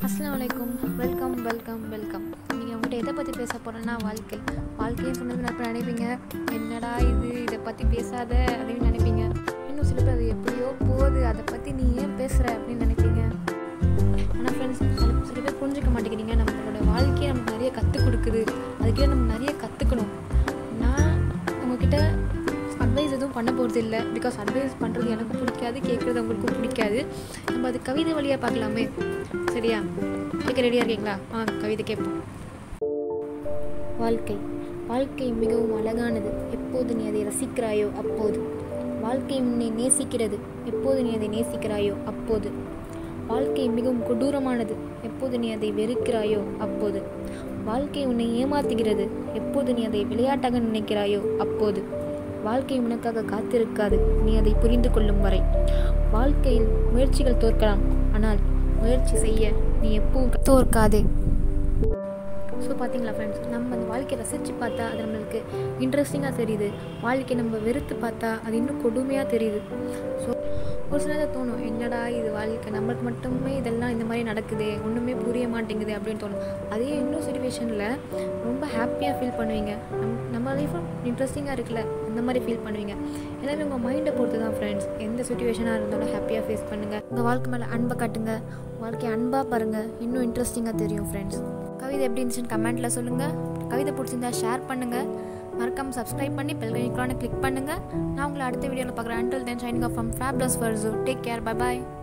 அஸ்லாம் வலைக்கும் welcome welcome welcome நீங்கள் உங்கள்கிட்ட எதை பற்றி பேச போகிறேன்னா வாழ்க்கை வாழ்க்கைன்னு சொன்னது நான் இப்போ நினைப்பீங்க என்னடா இது இதை பற்றி பேசாத அப்படின்னு நினைப்பீங்க இன்னும் சில பேர் அது எப்படியோ போகுது அதை பற்றி நீ ஏன் பேசுகிற அப்படின்னு நினைப்பீங்க ஆனால் ஃப்ரெண்ட்ஸ் சில சில பேர் புரிஞ்சுக்க மாட்டேங்கிறீங்க நம்மளோட வாழ்க்கையை நமக்கு நிறைய கற்றுக் கொடுக்குது அதுக்கிட்ட நம்ம நிறைய கற்றுக்கணும் நான் உங்ககிட்ட அட்வைஸ் எதுவும் பண்ண போகிறது இல்லை பிகாஸ் அட்வைஸ் பண்ணுறது எனக்கும் பிடிக்காது கேட்குறது உங்களுக்கும் பிடிக்காது நம்ம அது கவிதை வழியாக பார்க்கலாமே சரியா கேட்க ரெடியாக இருக்கீங்களா ஆ கவிதை கேட்போம் வாழ்க்கை வாழ்க்கை மிகவும் அழகானது எப்போது நீ அதை ரசிக்கிறாயோ அப்போது வாழ்க்கை உன்னை நேசிக்கிறது எப்போது நீ அதை நேசிக்கிறாயோ அப்போது வாழ்க்கை மிகவும் கொடூரமானது எப்போது நீ அதை வெறுக்கிறாயோ அப்போது வாழ்க்கை உன்னை ஏமாத்துகிறது எப்போது நீ அதை விளையாட்டாக நினைக்கிறாயோ அப்போது வாழ்க்கை உனக்காக காத்திருக்காது நீ அதை புரிந்து கொள்ளும் வரை வாழ்க்கையில் முயற்சிகள் தோற்கலாம் ஆனால் முயற்சி செய்ய நீ எப்பவும் தோற்காதே ஸோ பார்த்தீங்களா ஃப்ரெண்ட்ஸ் நம்ம அந்த வாழ்க்கையை ரசித்து பார்த்தா அது நம்மளுக்கு இன்ட்ரெஸ்டிங்காக தெரியுது வாழ்க்கையை நம்ம வெறுத்து பார்த்தா அது இன்னும் கொடுமையாக தெரியுது ஸோ ஒரு சில நேரம் தோணும் என்னடா இது வாழ்க்கை நம்மளுக்கு மட்டுமே இதெல்லாம் இந்த மாதிரி நடக்குது ஒன்றுமே புரிய மாட்டேங்குது அப்படின்னு தோணும் அதே இன்னும் சுச்சுவேஷனில் ரொம்ப ஹாப்பியாக ஃபீல் பண்ணுவீங்க நம் நம்ம லைஃப்பும் இன்ட்ரெஸ்டிங்காக இருக்குல்ல அந்த மாதிரி ஃபீல் பண்ணுவீங்க எல்லாமே உங்கள் மைண்டை பொறுத்து தான் ஃப்ரெண்ட்ஸ் எந்த சுச்சுவேஷனாக இருந்தாலும் ஹாப்பியாக ஃபேஸ் பண்ணுங்கள் உங்கள் வாழ்க்கை மேலே அன்பை காட்டுங்க வாழ்க்கையை அன்பாக பாருங்கள் இன்னும் இன்ட்ரெஸ்டிங்காக தெரியும் ஃப்ரெண்ட்ஸ் கவிதை எப்படி இருந்துச்சுன்னு கமெண்ட்டில் சொல்லுங்கள் கவிதை பிடிச்சிருந்தா ஷேர் பண்ணுங்கள் மறக்காமல் சப்ஸ்கிரைப் பண்ணி பெல் ஐக்கானை கிளிக் பண்ணுங்கள் நான் உங்களை அடுத்த வீடியோவில் பார்க்குறேன் until then signing off from fabulous ஃபர்ஸோ டேக் கேர் பை பாய்